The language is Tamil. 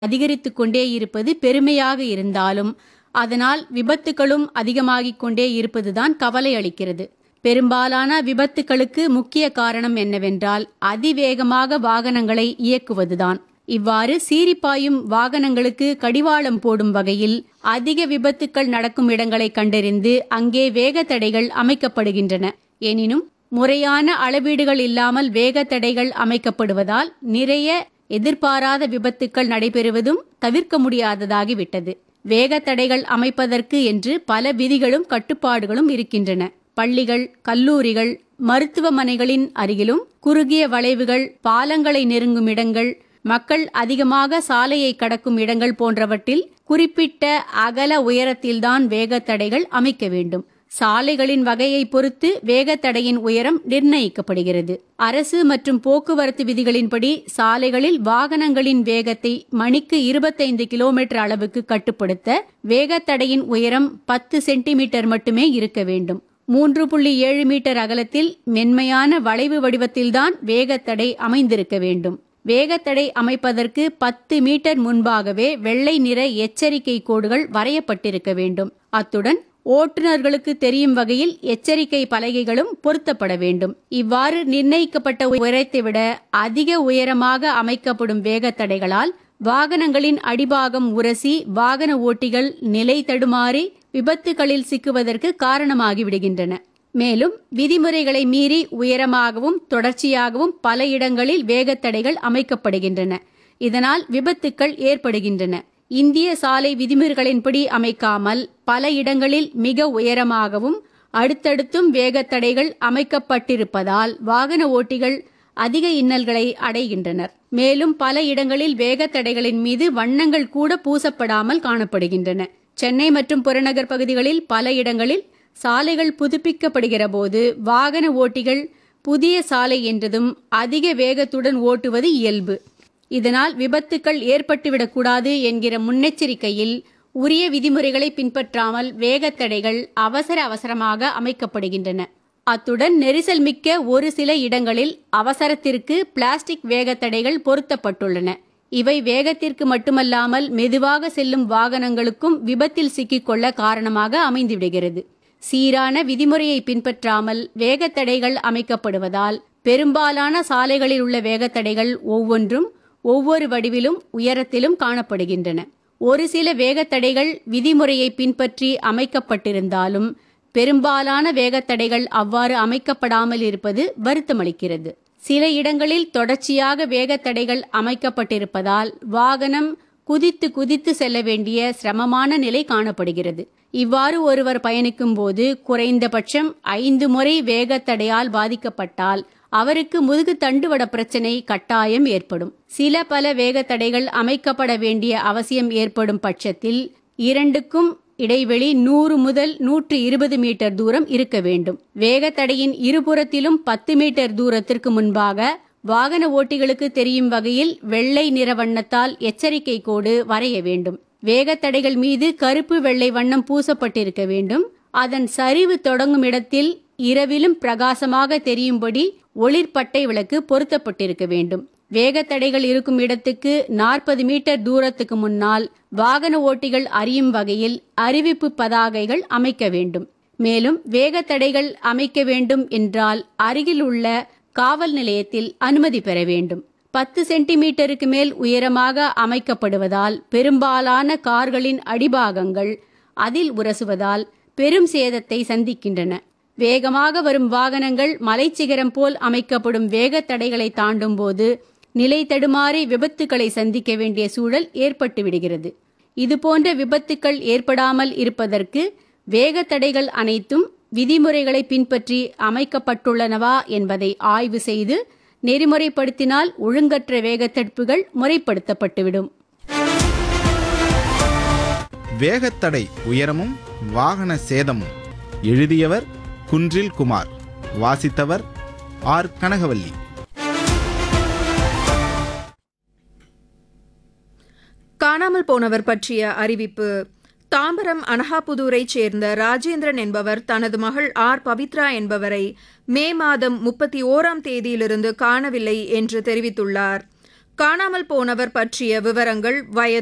அதிகரித்துக் கொண்டே இருப்பது பெருமையாக இருந்தாலும் அதனால் விபத்துகளும் அதிகமாகிக் கொண்டே இருப்பதுதான் கவலை அளிக்கிறது பெரும்பாலான விபத்துகளுக்கு முக்கிய காரணம் என்னவென்றால் அதிவேகமாக வாகனங்களை இயக்குவதுதான் இவ்வாறு சீரிப்பாயும் வாகனங்களுக்கு கடிவாளம் போடும் வகையில் அதிக விபத்துக்கள் நடக்கும் இடங்களை கண்டறிந்து அங்கே வேக தடைகள் அமைக்கப்படுகின்றன எனினும் முறையான அளவீடுகள் இல்லாமல் வேக தடைகள் அமைக்கப்படுவதால் நிறைய எதிர்பாராத விபத்துக்கள் நடைபெறுவதும் தவிர்க்க முடியாததாகிவிட்டது வேக தடைகள் அமைப்பதற்கு என்று பல விதிகளும் கட்டுப்பாடுகளும் இருக்கின்றன பள்ளிகள் கல்லூரிகள் மருத்துவமனைகளின் அருகிலும் குறுகிய வளைவுகள் பாலங்களை நெருங்கும் இடங்கள் மக்கள் அதிகமாக சாலையை கடக்கும் இடங்கள் போன்றவற்றில் குறிப்பிட்ட அகல உயரத்தில்தான் வேகத்தடைகள் அமைக்க வேண்டும் சாலைகளின் வகையை பொறுத்து வேகத்தடையின் உயரம் நிர்ணயிக்கப்படுகிறது அரசு மற்றும் போக்குவரத்து விதிகளின்படி சாலைகளில் வாகனங்களின் வேகத்தை மணிக்கு இருபத்தைந்து கிலோமீட்டர் அளவுக்கு கட்டுப்படுத்த வேகத்தடையின் உயரம் பத்து சென்டிமீட்டர் மட்டுமே இருக்க வேண்டும் மூன்று புள்ளி ஏழு மீட்டர் அகலத்தில் மென்மையான வளைவு வடிவத்தில்தான் வேகத்தடை அமைந்திருக்க வேண்டும் வேகத்தடை அமைப்பதற்கு பத்து மீட்டர் முன்பாகவே வெள்ளை நிற எச்சரிக்கை கோடுகள் வரையப்பட்டிருக்க வேண்டும் அத்துடன் ஓட்டுநர்களுக்கு தெரியும் வகையில் எச்சரிக்கை பலகைகளும் பொருத்தப்பட வேண்டும் இவ்வாறு நிர்ணயிக்கப்பட்ட உயரத்தை விட அதிக உயரமாக அமைக்கப்படும் வேகத்தடைகளால் வாகனங்களின் அடிபாகம் உரசி வாகன ஓட்டிகள் நிலை தடுமாறி விபத்துகளில் சிக்குவதற்கு காரணமாகிவிடுகின்றன மேலும் விதிமுறைகளை மீறி உயரமாகவும் தொடர்ச்சியாகவும் பல இடங்களில் வேகத்தடைகள் அமைக்கப்படுகின்றன இதனால் விபத்துக்கள் ஏற்படுகின்றன இந்திய சாலை விதிமுறைகளின்படி அமைக்காமல் பல இடங்களில் மிக உயரமாகவும் அடுத்தடுத்தும் வேகத்தடைகள் அமைக்கப்பட்டிருப்பதால் வாகன ஓட்டிகள் அதிக இன்னல்களை அடைகின்றனர் மேலும் பல இடங்களில் வேகத்தடைகளின் மீது வண்ணங்கள் கூட பூசப்படாமல் காணப்படுகின்றன சென்னை மற்றும் புறநகர் பகுதிகளில் பல இடங்களில் சாலைகள் புதுப்பிக்கப்படுகிற போது வாகன ஓட்டிகள் புதிய சாலை என்றதும் அதிக வேகத்துடன் ஓட்டுவது இயல்பு இதனால் விபத்துக்கள் ஏற்பட்டுவிடக்கூடாது என்கிற முன்னெச்சரிக்கையில் உரிய விதிமுறைகளை பின்பற்றாமல் வேகத்தடைகள் அவசர அவசரமாக அமைக்கப்படுகின்றன அத்துடன் நெரிசல் மிக்க ஒரு சில இடங்களில் அவசரத்திற்கு பிளாஸ்டிக் வேகத்தடைகள் பொருத்தப்பட்டுள்ளன இவை வேகத்திற்கு மட்டுமல்லாமல் மெதுவாக செல்லும் வாகனங்களுக்கும் விபத்தில் சிக்கிக்கொள்ள காரணமாக அமைந்துவிடுகிறது சீரான விதிமுறையை பின்பற்றாமல் வேகத்தடைகள் அமைக்கப்படுவதால் பெரும்பாலான சாலைகளில் உள்ள வேகத்தடைகள் ஒவ்வொன்றும் ஒவ்வொரு வடிவிலும் உயரத்திலும் காணப்படுகின்றன ஒரு சில வேகத்தடைகள் விதிமுறையை பின்பற்றி அமைக்கப்பட்டிருந்தாலும் பெரும்பாலான வேகத்தடைகள் அவ்வாறு அமைக்கப்படாமல் இருப்பது வருத்தமளிக்கிறது சில இடங்களில் தொடர்ச்சியாக வேகத்தடைகள் அமைக்கப்பட்டிருப்பதால் வாகனம் குதித்து குதித்து செல்ல வேண்டிய சிரமமான நிலை காணப்படுகிறது இவ்வாறு ஒருவர் பயணிக்கும் போது குறைந்தபட்சம் ஐந்து முறை வேகத்தடையால் பாதிக்கப்பட்டால் அவருக்கு முதுகு தண்டுவட பிரச்சனை கட்டாயம் ஏற்படும் சில பல வேகத்தடைகள் அமைக்கப்பட வேண்டிய அவசியம் ஏற்படும் பட்சத்தில் இரண்டுக்கும் இடைவெளி நூறு முதல் நூற்று இருபது மீட்டர் தூரம் இருக்க வேண்டும் வேகத்தடையின் இருபுறத்திலும் பத்து மீட்டர் தூரத்திற்கு முன்பாக வாகன ஓட்டிகளுக்கு தெரியும் வகையில் வெள்ளை நிற வண்ணத்தால் எச்சரிக்கை கோடு வரைய வேண்டும் வேகத்தடைகள் மீது கருப்பு வெள்ளை வண்ணம் பூசப்பட்டிருக்க வேண்டும் அதன் சரிவு தொடங்கும் இடத்தில் இரவிலும் பிரகாசமாக தெரியும்படி ஒளிர்பட்டை விளக்கு பொருத்தப்பட்டிருக்க வேண்டும் வேகத்தடைகள் இருக்கும் இடத்துக்கு நாற்பது மீட்டர் தூரத்துக்கு முன்னால் வாகன ஓட்டிகள் அறியும் வகையில் அறிவிப்பு பதாகைகள் அமைக்க வேண்டும் மேலும் வேகத்தடைகள் அமைக்க வேண்டும் என்றால் அருகில் உள்ள காவல் நிலையத்தில் அனுமதி பெற வேண்டும் பத்து சென்டிமீட்டருக்கு மேல் உயரமாக அமைக்கப்படுவதால் பெரும்பாலான கார்களின் அடிபாகங்கள் அதில் உரசுவதால் பெரும் சேதத்தை சந்திக்கின்றன வேகமாக வரும் வாகனங்கள் மலைச்சிகரம் போல் அமைக்கப்படும் வேகத்தடைகளை தாண்டும் போது நிலை தடுமாறி விபத்துக்களை சந்திக்க வேண்டிய சூழல் ஏற்பட்டு விடுகிறது இதுபோன்ற விபத்துக்கள் ஏற்படாமல் இருப்பதற்கு வேகத்தடைகள் அனைத்தும் விதிமுறைகளை பின்பற்றி அமைக்கப்பட்டுள்ளனவா என்பதை ஆய்வு செய்து நெறிமுறைப்படுத்தினால் ஒழுங்கற்ற வேகத்தடுப்புகள் முறைப்படுத்தப்பட்டுவிடும் வேகத்தடை உயரமும் வாகன சேதமும் எழுதியவர் குன்றில் குமார் வாசித்தவர் ஆர் கனகவல்லி காணாமல் போனவர் பற்றிய அறிவிப்பு தாம்பரம் அனகாபுதூரைச் சேர்ந்த ராஜேந்திரன் என்பவர் தனது மகள் ஆர் பவித்ரா என்பவரை மே மாதம் முப்பத்தி ஓராம் தேதியிலிருந்து காணவில்லை என்று தெரிவித்துள்ளார் காணாமல் போனவர் பற்றிய விவரங்கள் வயது